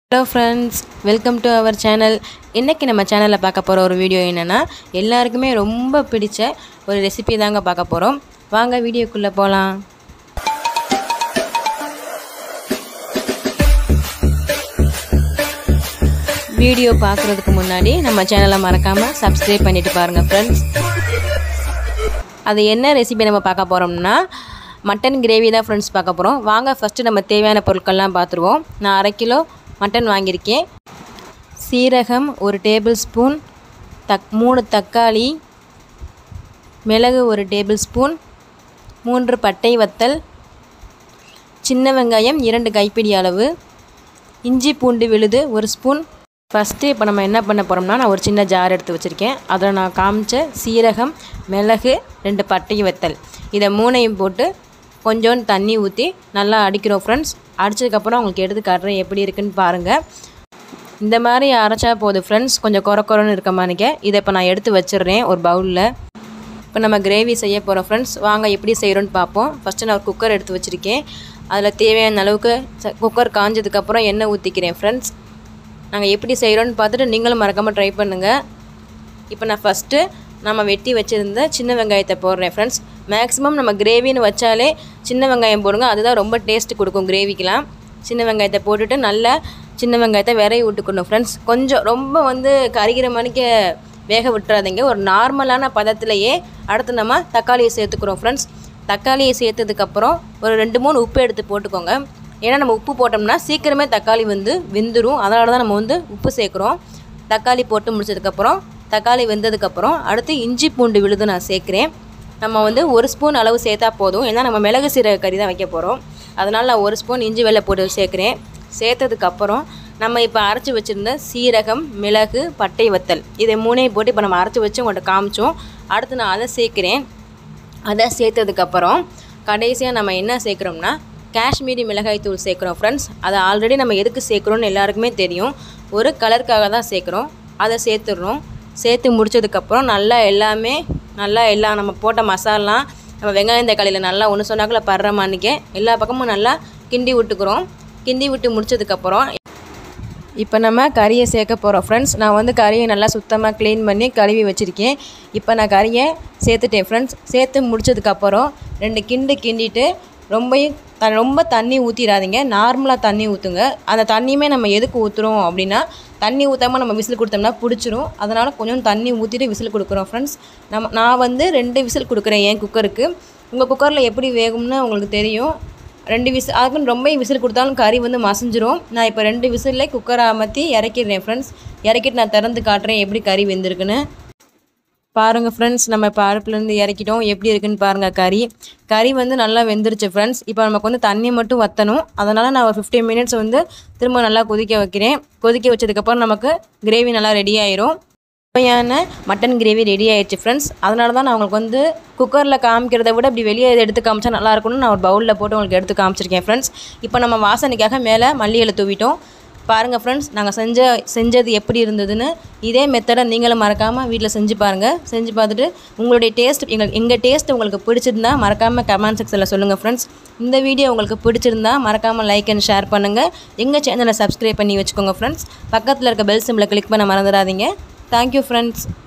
hello friends welcome to our channel இன்றைக்கி நம்ம சேனலில் பார்க்க போகிற ஒரு வீடியோ என்னென்னா எல்லாருக்குமே ரொம்ப பிடிச்ச ஒரு ரெசிபி தாங்க பார்க்க போகிறோம் வாங்க வீடியோக்குள்ளே போகலாம் வீடியோ பார்க்குறதுக்கு முன்னாடி நம்ம சேனலை மறக்காமல் சப்ஸ்கிரைப் பண்ணிட்டு பாருங்கள் ஃப்ரெண்ட்ஸ் அது என்ன ரெசிபி நம்ம பார்க்க போகிறோம்னா மட்டன் கிரேவி தான் ஃப்ரெண்ட்ஸ் பார்க்க போகிறோம் வாங்க ஃபஸ்ட்டு நம்ம தேவையான பொருட்கள்லாம் பார்த்துருவோம் நான் அரை கிலோ மட்டன் வாங்கியிருக்கேன் சீரகம் ஒரு டேபிள் ஸ்பூன் தக் மூணு தக்காளி மிளகு ஒரு டேபிள் ஸ்பூன் மூன்று பட்டை வத்தல் சின்ன வெங்காயம் இரண்டு கைப்பிடி அளவு இஞ்சி பூண்டு விழுது ஒரு ஸ்பூன் ஃபஸ்ட்டு இப்போ நம்ம என்ன பண்ண போகிறோம்னா நான் ஒரு சின்ன ஜார் எடுத்து வச்சுருக்கேன் அதில் நான் காமிச்ச சீரகம் மிளகு ரெண்டு பட்டை வத்தல் இதை மூணையும் போட்டு கொஞ்சோண்டு தண்ணி ஊற்றி நல்லா அடிக்கிறோம் ஃப்ரெண்ட்ஸ் அடித்ததுக்கப்புறம் உங்களுக்கு எடுத்து காட்டுறேன் எப்படி இருக்குன்னு பாருங்கள் இந்த மாதிரி அரைச்சா போதும் ஃப்ரெண்ட்ஸ் கொஞ்சம் குறை குறைன்னு இருக்க மாதிரிக்க இதை இப்போ நான் எடுத்து வச்சிடுறேன் ஒரு பவுலில் இப்போ நம்ம கிரேவி செய்ய போகிறோம் ஃப்ரெண்ட்ஸ் வாங்க எப்படி செய்கிறோன்னு பார்ப்போம் ஃபஸ்ட்டு நான் ஒரு குக்கர் எடுத்து வச்சுருக்கேன் அதில் தேவையான அளவுக்கு குக்கர் காஞ்சதுக்கப்புறம் எண்ணெய் ஊற்றிக்கிறேன் ஃப்ரெண்ட்ஸ் நாங்கள் எப்படி செய்கிறோன்னு பார்த்துட்டு நீங்களும் மறக்காமல் ட்ரை பண்ணுங்கள் இப்போ நான் ஃபஸ்ட்டு நம்ம வெட்டி வச்சுருந்த சின்ன வெங்காயத்தை போடுறேன் ஃப்ரெண்ட்ஸ் மேக்ஸிமம் நம்ம கிரேவின்னு வச்சாலே சின்ன வெங்காயம் போடுங்க அதுதான் ரொம்ப டேஸ்ட்டு கொடுக்கும் கிரேவிக்கெலாம் சின்ன வெங்காயத்தை போட்டுட்டு நல்லா சின்ன வெங்காயத்தை விரைய விட்டுக்கணும் ஃப்ரெண்ட்ஸ் கொஞ்சம் ரொம்ப வந்து கரிகிற மணிக்கு வேக விட்டுறாதீங்க ஒரு நார்மலான பதத்திலேயே அடுத்து நம்ம தக்காளியை சேர்த்துக்கிறோம் ஃப்ரெண்ட்ஸ் தக்காளியை சேர்த்ததுக்கப்புறம் ஒரு ரெண்டு மூணு உப்பு எடுத்து போட்டுக்கோங்க ஏன்னா நம்ம உப்பு போட்டோம்னா சீக்கிரமே தக்காளி வந்து வெந்துடும் அதனால தான் நம்ம வந்து உப்பு சேர்க்குறோம் தக்காளி போட்டு முடிச்சதுக்கப்புறம் தக்காளி வெந்ததுக்கப்புறம் அடுத்து இஞ்சி பூண்டு விழுது நான் சேர்க்குறேன் நம்ம வந்து ஒரு ஸ்பூன் அளவு சேர்த்தா போதும் ஏன்னா நம்ம மிளகு சீரக கறி தான் வைக்க போகிறோம் அதனால் நான் ஒரு ஸ்பூன் இஞ்சி வெள்ளை போட்டு சேர்க்குறேன் சேர்த்ததுக்கப்புறம் நம்ம இப்போ அரைச்சி வச்சுருந்த சீரகம் மிளகு பட்டை வத்தல் இதை மூணையும் போட்டு இப்போ நம்ம அரைச்சி வச்சு உங்கள்கிட்ட காமிச்சோம் அடுத்து நான் அதை சேர்க்குறேன் அதை சேர்த்ததுக்கப்புறம் கடைசியாக நம்ம என்ன சேர்க்குறோம்னா காஷ்மீரி மிளகாய் தூள் சேர்க்குறோம் ஃப்ரெண்ட்ஸ் அதை ஆல்ரெடி நம்ம எதுக்கு சேர்க்குறோன்னு எல்லாருக்குமே தெரியும் ஒரு கலருக்காக தான் சேர்க்குறோம் அதை சேர்த்துடுறோம் சேர்த்து முடிச்சதுக்கப்புறம் நல்லா எல்லாமே நல்லா எல்லாம் நம்ம போட்ட மசாலாம் நம்ம வெங்காயம் தக்காளியில் நல்லா ஒன்று சொன்னாக்குள்ள படுற மாணிக்க எல்லா பக்கமும் நல்லா கிண்டி விட்டுக்கிறோம் கிண்டி விட்டு முடிச்சதுக்கப்புறம் இப்போ நம்ம கறியை சேர்க்க போகிறோம் ஃப்ரெண்ட்ஸ் நான் வந்து கறியை நல்லா சுத்தமாக க்ளீன் பண்ணி கழுவி வச்சுருக்கேன் இப்போ நான் கறியை சேர்த்துட்டேன் ஃப்ரெண்ட்ஸ் சேர்த்து முடிச்சதுக்கப்புறம் ரெண்டு கிண்டு கிண்டிட்டு ரொம்பையும் த ரொம்ப தண்ணி ஊற்றிடாதீங்க நார்மலாக தண்ணி ஊற்றுங்க அந்த தண்ணியுமே நம்ம எதுக்கு ஊற்றுறோம் அப்படின்னா தண்ணி ஊற்றாமல் நம்ம விசில் கொடுத்தோம்னா பிடிச்சிரும் அதனால் கொஞ்சம் தண்ணி ஊற்றிட்டு விசில் கொடுக்குறோம் ஃப்ரெண்ட்ஸ் நம்ம நான் வந்து ரெண்டு விசில் கொடுக்குறேன் என் குக்கருக்கு உங்கள் குக்கரில் எப்படி வேகும்னு உங்களுக்கு தெரியும் ரெண்டு விசில் அதுக்குன்னு ரொம்ப விசில் கொடுத்தாலும் கறி வந்து மசிஞ்சிரும் நான் இப்போ ரெண்டு விசிலில் குக்கரை அமர்த்தி இறக்கிடுறேன் ஃப்ரெண்ட்ஸ் இறக்கிட்டு நான் திறந்து காட்டுறேன் எப்படி கறி வெந்திருக்குன்னு பாருங்கள் ஃப்ரெண்ட்ஸ் நம்ம இப்போ அடுப்புலேருந்து இறக்கிட்டோம் எப்படி இருக்குன்னு பாருங்கள் கறி கறி வந்து நல்லா வெந்துருச்சு ஃப்ரெண்ட்ஸ் இப்போ நமக்கு வந்து தண்ணி மட்டும் வற்றணும் அதனால் நான் ஒரு ஃபிஃப்டீன் மினிட்ஸ் வந்து திரும்ப நல்லா கொதிக்க வைக்கிறேன் கொதிக்க வச்சதுக்கப்புறம் நமக்கு கிரேவி நல்லா ரெடி ஆயிரும் சுவையான மட்டன் கிரேவி ரெடி ஆயிடுச்சு ஃப்ரெண்ட்ஸ் அதனால தான் நான் உங்களுக்கு வந்து குக்கரில் காமிக்கிறத விட இப்படி வெளியே எடுத்து காமிச்சா நல்லா இருக்கும்னு நான் ஒரு பவுலில் போட்டு உங்களுக்கு எடுத்து காமிச்சிருக்கேன் ஃப்ரெண்ட்ஸ் இப்போ நம்ம வாசனைக்காக மேலே மல்லி இலை தூவிட்டோம் பாருங்கள் ஃப்ரெண்ட்ஸ் நாங்கள் செஞ்ச செஞ்சது எப்படி இருந்ததுன்னு இதே மெத்தடை நீங்களும் மறக்காமல் வீட்டில் செஞ்சு பாருங்கள் செஞ்சு பார்த்துட்டு உங்களுடைய டேஸ்ட் எங்கள் எங்கள் டேஸ்ட் உங்களுக்கு பிடிச்சிருந்தா மறக்காமல் கமெண்ட் செக்ஷனில் சொல்லுங்கள் ஃப்ரெண்ட்ஸ் இந்த வீடியோ உங்களுக்கு பிடிச்சிருந்தா மறக்காமல் லைக் அண்ட் ஷேர் பண்ணுங்கள் எங்கள் சேனலை சப்ஸ்கிரைப் பண்ணி வச்சுக்கோங்க ஃப்ரெண்ட்ஸ் பக்கத்தில் இருக்க பெல் சிம்பிளை கிளிக் பண்ண மறந்துடாதீங்க தேங்க்யூ ஃப்ரெண்ட்ஸ்